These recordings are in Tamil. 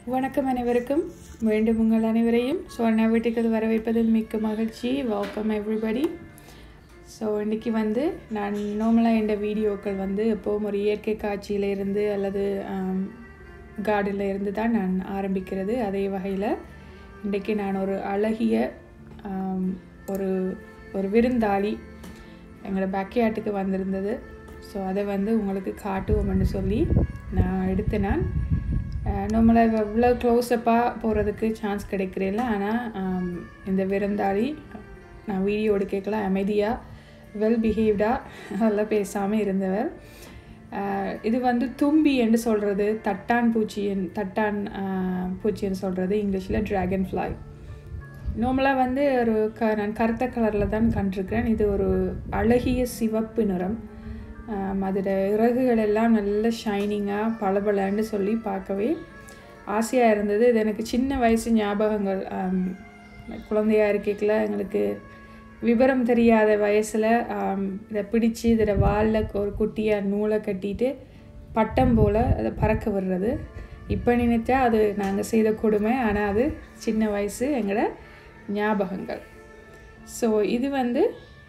வணக்கம் அனைவருக்கும் வேண்டும் உங்கள் அனைவரையும் சுவர்ணா வீட்டுக்கு வரவேற்பதில் மிக்க மகிழ்ச்சி வெல்கம் எவ்ரிபடி ஸோ இன்றைக்கி வந்து நான் நார்மலாக என்ற வீடியோக்கள் வந்து எப்போவும் ஒரு இயற்கை காட்சியில இருந்து அல்லது கார்டனில் இருந்து தான் நான் ஆரம்பிக்கிறது அதே வகையில் இன்றைக்கி நான் ஒரு அழகிய ஆம், ஒரு ஒரு விருந்தாளி எங்களோட பேக்யார்ட்டுக்கு வந்திருந்தது ஸோ அதை வந்து உங்களுக்கு காட்டுவோம்னு சொல்லி நான் எடுத்து நான் நம்மளாக இவ்வளோ க்ளோஸ்அப்பாக போகிறதுக்கு சான்ஸ் கிடைக்கிறதில்ல ஆனால் இந்த விருந்தாளி நான் வீடியோ எடுக்கலாம் அமைதியாக வெல் பிஹேவ்டாக அதெல்லாம் பேசாமல் இருந்தவர் ஆஹ் இது வந்து தும்பி என்று சொல்கிறது தட்டான் பூச்சியின் தட்டான் ஆஹ் பூச்சின்னு சொல்கிறது இங்கிலீஷில் ட்ராகன் ஃப்ளை நார்மலாக வந்து ஒரு க நான் கருத்த கலரில் தான் கண்டிருக்கிறேன் இது ஒரு அழகிய சிவப்பு நிறம் ஆம், அதோட இறகுகள் எல்லாம் நல்ல ஷைனிங்காக பளபளன்னு சொல்லி பார்க்கவே ஆசையாக இருந்தது இது எனக்கு சின்ன வயசு ஞாபகங்கள் ஆம், குழந்தையா இருக்கைக்குள்ள எங்களுக்கு விவரம் தெரியாத வயசில் இதை பிடிச்சி இதில் வாலில் ஒரு குட்டியாக நூலை கட்டிட்டு பட்டம் போல் அதை பறக்க விடுறது இப்போ நினைச்சா அது நாங்கள் செய்த கொடுமை ஆனால் அது சின்ன வயசு எங்களோட ஞாபகங்கள் ஸோ இது வந்து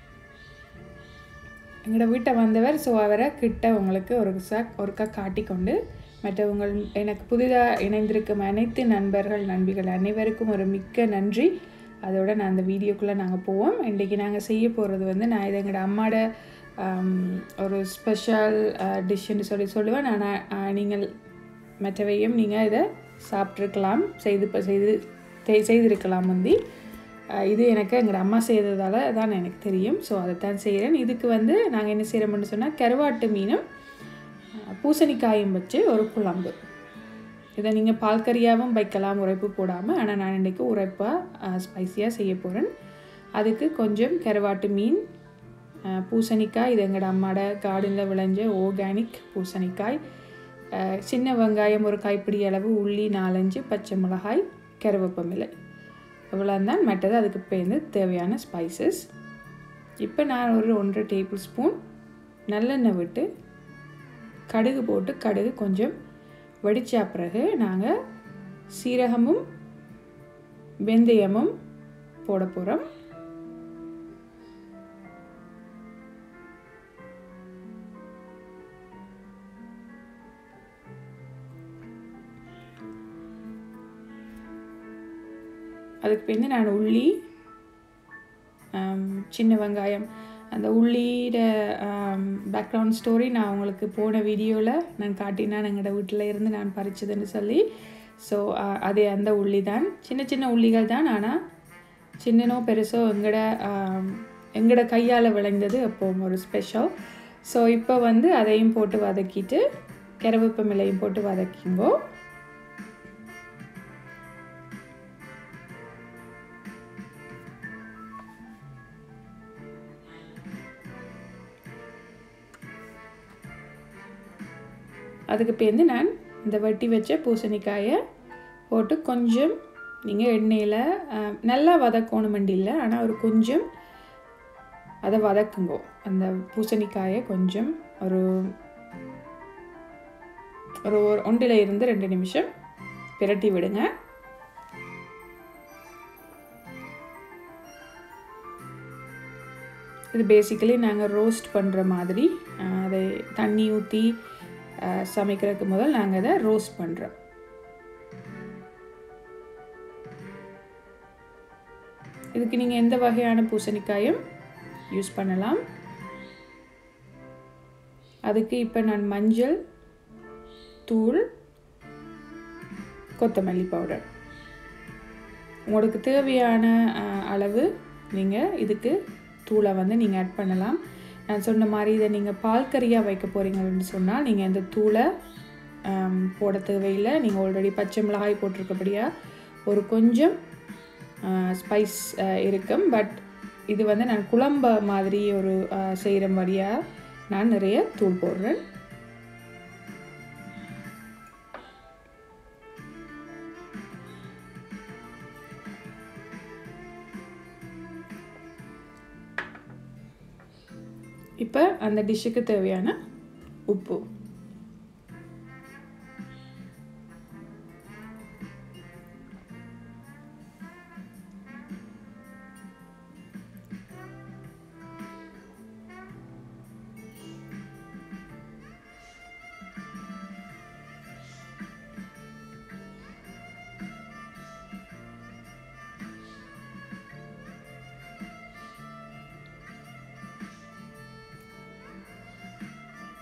எங்களோட வீட்டை வந்தவர் ஸோ அவரை கிட்ட உங்களுக்கு ஒரு சாக் ஒருக்கா காட்டிக்கொண்டு மற்றவங்கள் எனக்கு புதிதாக இணைந்திருக்கும் அனைத்து நண்பர்கள் நண்பிகள் அனைவருக்கும் ஒரு மிக்க நன்றி அதோட நான் அந்த வீடியோக்குள்ளே நாங்கள் போவோம் இன்றைக்கி நாங்கள் செய்ய போகிறது வந்து நான் இதை எங்களோட அம்மாட ஆம், ஒரு ஸ்பெஷல் டிஷ்ஷுன்னு சொல்லி சொல்லுவேன் ஆனால் நீங்கள் மற்றவையும் நீங்கள் இதை சாப்பிட்ருக்கலாம் செய்து ப- செய்து தெ- செய்திருக்கலாம் முந்தி அஹ் இது எனக்கு எங்களோட அம்மா செய்ததால் தான் எனக்கு தெரியும் ஸோ அதை தான் செய்கிறேன் இதுக்கு வந்து நாங்கள் என்ன செய்கிறோம்னு சொன்னால் கருவாட்டு மீனும் அஹ் பூசணிக்காயும் வச்சு ஒரு குழம்பு இதை நீங்கள் பால் கறியாகவும் வைக்கலாம் உரைப்பு போடாமல் ஆனால் நான் இன்றைக்கி உரைப்பாக ஸ்பைசியாக செய்ய போகிறேன் அதுக்கு கொஞ்சம் கருவாட்டு மீன் அஹ் பூசணிக்காய் இது எங்களோட அம்மாட கார்டனில் விளைஞ்ச ஆர்கானிக் பூசணிக்காய் அஹ் சின்ன வெங்காயம் ஒரு கைப்பிடி அளவு உள்ளி நாலஞ்சு பச்சை மிளகாய் கருவேப்பமில்லை இவ்வளோ தான் மற்றது அதுக்கு பேர்ந்து தேவையான ஸ்பைசஸ் இப்போ நான் ஒரு ஒன்றரை டேபிள் ஸ்பூன் நல்லெண்ணெய் விட்டு கடுகு போட்டு கடுகு கொஞ்சம் வெடிச்ச பிறகு நாங்கள் சீரகமும் வெந்தயமும் போட போகிறோம் அதுக்கு பின்ன நான் உள்ளி ஆம், சின்ன வெங்காயம் அந்த உள்ளியோட பேக்ரவுண்ட் ஸ்டோரி நான் உங்களுக்கு போன வீடியோவில் நான் காட்டினான் எங்களோட வீட்டில் இருந்து நான் பறிச்சதுன்னு சொல்லி ஸோ அது அந்த உள்ளி தான் சின்ன சின்ன உள்ளிகள் தான் ஆனால் சின்னனோ பெருசோ எங்களோட ஆம், எங்களோட கையால் விளைந்தது அப்போ ஒரு ஸ்பெஷல் ஸோ இப்போ வந்து அதையும் போட்டு வதக்கிட்டு கருவேப்பமிலையும் போட்டு வதக்கிங்கோ அதுக்கு பேர்ந்து நான் இந்த வெட்டி வச்ச பூசணிக்காயை போட்டு கொஞ்சம் நீங்கள் எண்ணெயில் அஹ், நல்லா வதக்கணும் இல்லை ஆனால் ஒரு கொஞ்சம் அதை வதக்குங்கோ அந்த பூசணிக்காயை கொஞ்சம் ஒரு ஒரு ஒரு ஒன்றில் இருந்து ரெண்டு நிமிஷம் பிரட்டி விடுங்க இது பேசிக்கலி நாங்கள் ரோஸ்ட் பண்ணுற மாதிரி அஹ், அதை தண்ணி ஊற்றி சமைக்கிறதுக்கு முதல் நாங்கள் அதை ரோஸ்ட் பண்ணுறோம் இதுக்கு நீங்கள் எந்த வகையான பூசணிக்காயும் யூஸ் பண்ணலாம் அதுக்கு இப்போ நான் மஞ்சள் தூள் கொத்தமல்லி பவுடர் உங்களுக்கு தேவையான அஹ், அளவு நீங்கள் இதுக்கு தூளை வந்து நீங்கள் ஆட் பண்ணலாம் நான் சொன்ன மாதிரி இதை நீங்கள் பால் கறியாக வைக்க போகிறீங்கன்னு சொன்னால் நீங்கள் இந்த தூளை ஆம், போட தேவையில்லை நீங்கள் ஆல்ரெடி பச்சை மிளகாய் போட்டிருக்கபடியா ஒரு கொஞ்சம் ஸ்பைஸ் இருக்கும் பட் இது வந்து நான் குழம்ப மாதிரி ஒரு செய்கிற மாதிரியாக நான் நிறைய தூள் போடுறேன் இப்போ அந்த டிஷ்ஷுக்கு தேவையான உப்பு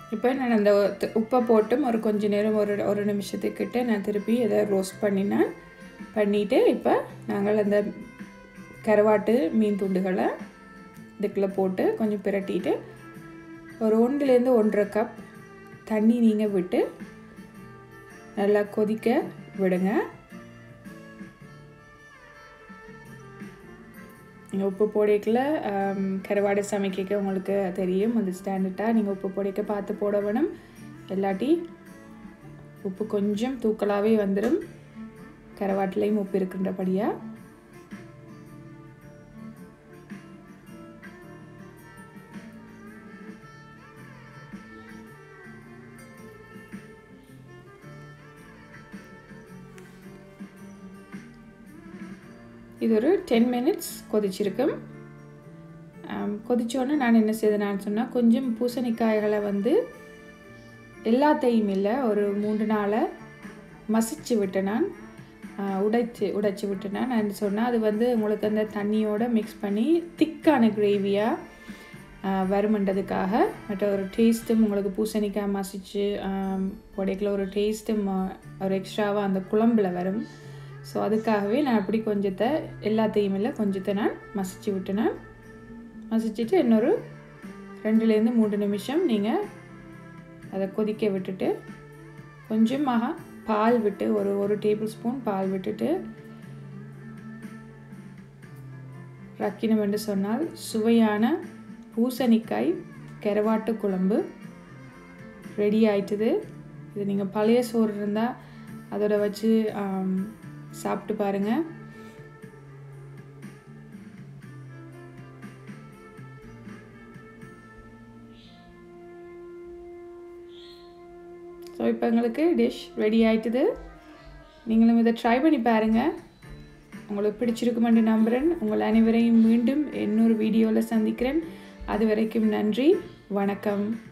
இப்போ நான் அந்த த- உப்பை போட்டும் ஒரு கொஞ்ச நேரம் ஒரு ஒரு நிமிஷத்துக்கிட்ட நான் திருப்பி இதை ரோஸ்ட் பண்ணினேன் பண்ணிவிட்டு இப்போ நாங்கள் அந்த கருவாட்டு மீன் துண்டுகளை இதுக்குள்ளே போட்டு கொஞ்சம் பிரட்டிட்டு ஒரு ஒன்றுலேருந்து ஒன்றரை கப் தண்ணி நீங்கள் விட்டு நல்லா கொதிக்க விடுங்க நீங்கள் உப்பு போடைக்கில் கருவாடை சமைக்க உங்களுக்கு தெரியும் அது ஸ்டாண்டர்டாக நீங்கள் உப்பு போடைக்க பார்த்து போட வேணும் இல்லாட்டி உப்பு கொஞ்சம் தூக்கலாகவே வந்துடும் கருவாட்டிலையும் உப்பு இருக்கின்றபடியாக இது ஒரு டென் மினிட்ஸ் கொதிச்சிருக்கும் கொதிச்சோன்னே நான் என்ன செய்தேன்னு சொன்னால் கொஞ்சம் பூசணிக்காய்களை வந்து எல்லாத்தையும் இல்லை ஒரு மூன்று நாளை மசிச்சு விட்டேன் நான் உடைச்சி உடைச்சி விட்டேன் நான் சொன்னால் அது வந்து உங்களுக்கு அந்த தண்ணியோட மிக்ஸ் பண்ணி திக்கான கிரேவியாக வருமன்றதுக்காக மற்ற ஒரு டேஸ்ட்டும் உங்களுக்கு பூசணிக்காய் மசிச்சு உடைக்கல ஒரு டேஸ்ட்டும் ஒரு எக்ஸ்ட்ராவாக அந்த குழம்புல வரும் ஸோ அதுக்காகவே நான் அப்படி கொஞ்சத்தை எல்லாத்தையும் இல்லை கொஞ்சத்தை நான் மசிச்சு விட்டேன் மசிச்சுட்டு இன்னொரு ரெண்டுலேருந்து மூன்று நிமிஷம் நீங்கள் அதை கொதிக்க விட்டுட்டு கொஞ்சமாக பால் விட்டு ஒரு ஒரு டேபிள் ஸ்பூன் பால் விட்டுட்டு ரக்கினம் என்று சொன்னால் சுவையான பூசணிக்காய் கெரவாட்டு குழம்பு ரெடி ஆயிட்டுது இது நீங்கள் பழைய சோறு இருந்தால் அதோட வச்சு சாப்பிட்டு பாருங்கள் ஸோ இப்போ எங்களுக்கு டிஷ் ரெடி ஆயிட்டுது நீங்களும் இதை ட்ரை பண்ணி பாருங்கள் உங்களுக்கு பிடிச்சிருக்குமென்று நம்புகிறேன் உங்கள் அனைவரையும் மீண்டும் இன்னொரு வீடியோவில் சந்திக்கிறேன் அது வரைக்கும் நன்றி வணக்கம்